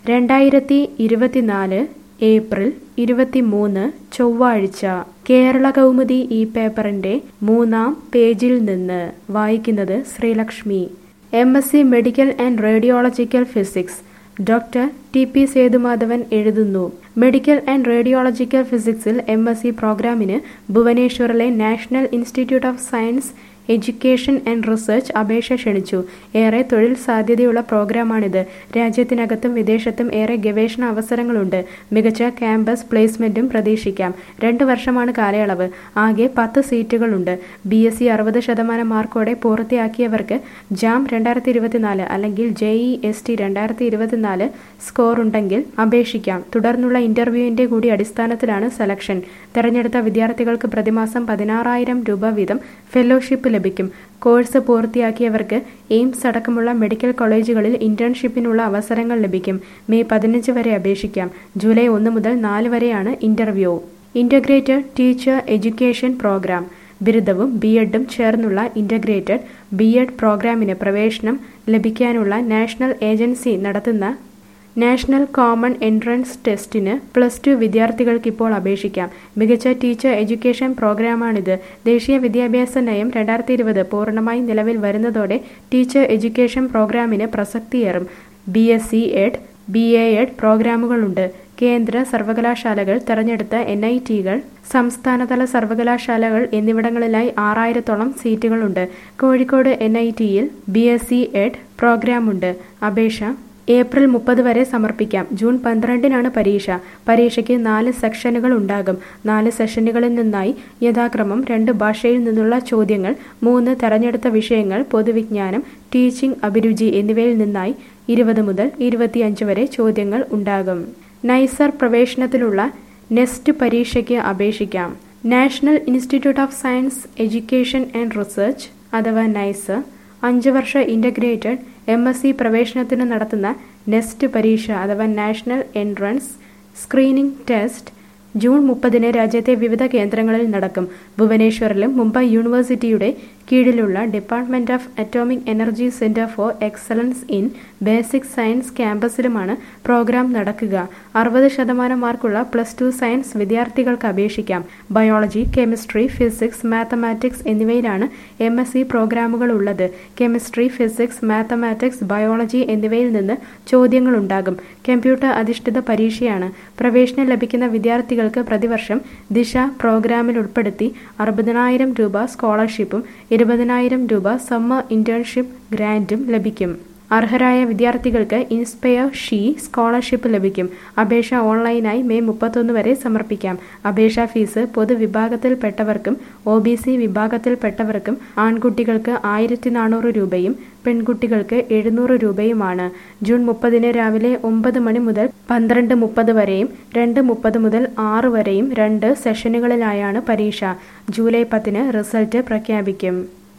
രണ്ടായിരത്തി ഇരുപത്തിനാല് ഏപ്രിൽ ഇരുപത്തിമൂന്ന് ചൊവ്വാഴ്ച കേരള കൗമുദി ഈ പേപ്പറിന്റെ മൂന്നാം പേജിൽ നിന്ന് വായിക്കുന്നത് Sreelakshmi M S C medical and radiological physics doctor T P Sethumadhavan എഴുതുന്നു മെഡിക്കൽ ആൻഡ് റേഡിയോളജിക്കൽ ഫിസിക്സിൽ എം എസ് സി പ്രോഗ്രാമിന് ഭുവനേശ്വറിലെ national institute of science education and research അപേക്ഷ ക്ഷണിച്ചു ഏറെ തൊഴിൽ സാധ്യതയുള്ള പ്രോഗ്രാമാണിത് രാജ്യത്തിനകത്തും വിദേശത്തും ഏറെ ഗവേഷണ അവസരങ്ങളുണ്ട് മികച്ച ക്യാമ്പസ് പ്ലേസ്മെന്റും പ്രതീക്ഷിക്കാം രണ്ട് വർഷമാണ് കാലയളവ് ആകെ പത്ത് സീറ്റുകളുണ്ട് ബി എസ് സി അറുപത് ശതമാനം മാർക്കോടെ പൂർത്തിയാക്കിയവർക്ക് ജാം രണ്ടായിരത്തി ഇരുപത്തിനാല് അല്ലെങ്കിൽ ജെ ഇ എസ് ടി രണ്ടായിരത്തി ഇരുപത്തിനാല് സ്കോർ ഉണ്ടെങ്കിൽ അപേക്ഷിക്കാം തുടർന്നുള്ള ഇന്റർവ്യൂവിന്റെ കൂടി അടിസ്ഥാനത്തിലാണ് സെലക്ഷൻ തെരഞ്ഞെടുത്ത വിദ്യാർത്ഥികൾക്ക് പ്രതിമാസം പതിനാറായിരം രൂപ വീതം ഫെലോഷിപ്പ് ലഭിക്കും കോഴ്സ് പൂർത്തിയാക്കിയവർക്ക് എയിംസ് അടക്കമുള്ള മെഡിക്കൽ കോളേജുകളിൽ ഇന്റേൺഷിപ്പിനുള്ള അവസരങ്ങൾ ലഭിക്കും മെയ് പതിനഞ്ച് വരെ അപേക്ഷിക്കാം ജൂലൈ ഒന്ന് മുതൽ നാല് വരെയാണ് interview integrated teacher education programme ബിരുദവും ബി എഡും ചേർന്നുള്ള ഇന്റഗ്രേറ്റഡ് ബി എഡ് പ്രോഗ്രാമിന് പ്രവേശനം ലഭിക്കാനുള്ള നാഷണൽ ഏജൻസി നടത്തുന്ന നാഷണൽ കോമൺ എൻട്രൻസ് ടെസ്റ്റിന് പ്ലസ് ടു വിദ്യാർത്ഥികൾക്ക് ഇപ്പോൾ അപേക്ഷിക്കാം മികച്ച ടീച്ചർ എഡ്യൂക്കേഷൻ പ്രോഗ്രാമാണിത് ദേശീയ വിദ്യാഭ്യാസ നയം രണ്ടായിരത്തി ഇരുപത് പൂർണ്ണമായി നിലവിൽ വരുന്നതോടെ ടീച്ചർ എഡ്യൂക്കേഷൻ പ്രോഗ്രാമിന് പ്രസക്തിയേറും B S C Ed B A Ed പ്രോഗ്രാമുകളുണ്ട് കേന്ദ്ര സർവകലാശാലകൾ തെരഞ്ഞെടുത്ത എൻ ഐ ടികൾ സംസ്ഥാനതല സർവകലാശാലകൾ എന്നിവിടങ്ങളിലായി ആറായിരത്തോളം സീറ്റുകളുണ്ട് കോഴിക്കോട് എൻ ഐ ടിയിൽ ബി എസ് സി എഡ് പ്രോഗ്രാമുണ്ട് അപേക്ഷ ഏപ്രിൽ മുപ്പത് വരെ സമർപ്പിക്കാം ജൂൺ പന്ത്രണ്ടിനാണ് പരീക്ഷ പരീക്ഷയ്ക്ക് നാല് സെക്ഷനുകൾ ഉണ്ടാകും നാല് സെഷനുകളിൽ നിന്നായി യഥാക്രമം രണ്ട് ഭാഷയിൽ നിന്നുള്ള ചോദ്യങ്ങൾ മൂന്ന് തെരഞ്ഞെടുത്ത വിഷയങ്ങൾ പൊതുവിജ്ഞാനം ടീച്ചിംഗ് അഭിരുചി എന്നിവയിൽ നിന്നായി ഇരുപത് മുതൽ ഇരുപത്തിയഞ്ച് വരെ ചോദ്യങ്ങൾ ഉണ്ടാകും നൈസർ പ്രവേശനത്തിലുള്ള നെസ്റ്റ് പരീക്ഷയ്ക്ക് അപേക്ഷിക്കാം national institute of science education and research അഥവാ നൈസർ അഞ്ച് വർഷ ഇൻ്റഗ്രേറ്റഡ് എം എസ് സി പ്രവേശനത്തിന് നടത്തുന്ന നെസ്റ്റ് പരീക്ഷ അഥവാ national entrance screening test June മുപ്പതിന് രാജ്യത്തെ വിവിധ കേന്ദ്രങ്ങളിൽ നടക്കും ഭുവനേശ്വറിലും മുംബൈ യൂണിവേഴ്സിറ്റിയുടെ കീഴിലുള്ള department of atomic energy centre for excellence in basic science ക്യാമ്പസിലുമാണ് പ്രോഗ്രാം നടക്കുക അറുപത് ശതമാനം മാർക്കുള്ള പ്ലസ് ടു സയൻസ് വിദ്യാർത്ഥികൾക്ക് അപേക്ഷിക്കാം ബയോളജി കെമിസ്ട്രി ഫിസിക്സ് മാത്തമാറ്റിക്സ് എന്നിവയിലാണ് എം എസ് സി പ്രോഗ്രാമുകൾ ഉള്ളത് കെമിസ്ട്രി ഫിസിക്സ് മാത്തമാറ്റിക്സ് ബയോളജി എന്നിവയിൽ നിന്ന് ചോദ്യങ്ങളുണ്ടാകും കമ്പ്യൂട്ടർ അധിഷ്ഠിത പരീക്ഷയാണ് പ്രവേശനം ലഭിക്കുന്ന വിദ്യാർത്ഥികൾക്ക് പ്രതിവർഷം ദിശ പ്രോഗ്രാമിൽ ഉൾപ്പെടുത്തി അറുപതിനായിരം രൂപ സ്കോളർഷിപ്പും ഇരുപതിനായിരം രൂപ സമ്മർ ഇന്റേൺഷിപ്പ് ഗ്രാന്റും ലഭിക്കും അർഹരായ വിദ്യാർത്ഥികൾക്ക് ഇൻസ്പയർ ഷീ സ്കോളർഷിപ്പ് ലഭിക്കും അപേക്ഷ ഓൺലൈനായി മെയ് മുപ്പത്തൊന്ന് വരെ സമർപ്പിക്കാം അപേക്ഷാ ഫീസ് പൊതുവിഭാഗത്തിൽപ്പെട്ടവർക്കും ഒ ബി സി വിഭാഗത്തിൽപ്പെട്ടവർക്കും ആൺകുട്ടികൾക്ക് ആയിരത്തി നാനൂറ് രൂപയും പെൺകുട്ടികൾക്ക് എഴുന്നൂറ് രൂപയുമാണ് ജൂൺ മുപ്പതിന് രാവിലെ ഒമ്പത് മണി മുതൽ പന്ത്രണ്ട് മുപ്പത് വരെയും രണ്ട് മുപ്പത് മുതൽ ആറ് വരെയും രണ്ട് സെഷനുകളിലായാണ് പരീക്ഷ ജൂലൈ പത്തിന് റിസൾട്ട് പ്രഖ്യാപിക്കും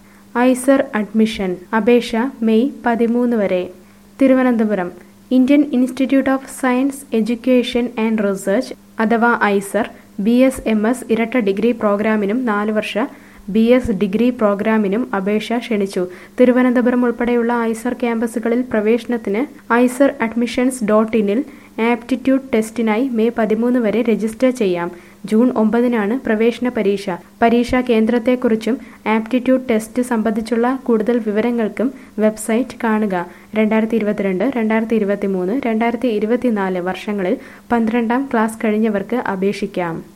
ഐസർ അഡ്മിഷൻ അപേക്ഷ മെയ് പതിമൂന്ന് വരെ Thiruvananthapuram Indian institute of science education and research അഥവാ IISER B S M S ഇരട്ട ഡിഗ്രി പ്രോഗ്രാമിനും നാല് വർഷ ബി എസ് ഡിഗ്രി പ്രോഗ്രാമിനും അപേക്ഷ ക്ഷണിച്ചു തിരുവനന്തപുരം ഉൾപ്പെടെയുള്ള ഐസർ ക്യാമ്പസുകളിൽ പ്രവേശനത്തിന് ഐസർ അഡ്മിഷൻസ് ഡോട്ട് ഇനിൽ ആപ്റ്റിറ്റ്യൂഡ് ടെസ്റ്റിനായി മെയ് പതിമൂന്ന് വരെ രജിസ്റ്റർ ചെയ്യാം ജൂൺ ഒമ്പതിനാണ് പ്രവേശന പരീക്ഷ പരീക്ഷാ കേന്ദ്രത്തെക്കുറിച്ചും ആപ്റ്റിറ്റ്യൂഡ് ടെസ്റ്റ് സംബന്ധിച്ചുള്ള കൂടുതൽ വിവരങ്ങൾക്കും വെബ്സൈറ്റ് കാണുക രണ്ടായിരത്തി ഇരുപത്തിരണ്ട് രണ്ടായിരത്തി ഇരുപത്തി മൂന്ന് രണ്ടായിരത്തി ഇരുപത്തിനാല് വർഷങ്ങളിൽ പന്ത്രണ്ടാം ക്ലാസ് കഴിഞ്ഞവർക്ക് അപേക്ഷിക്കാം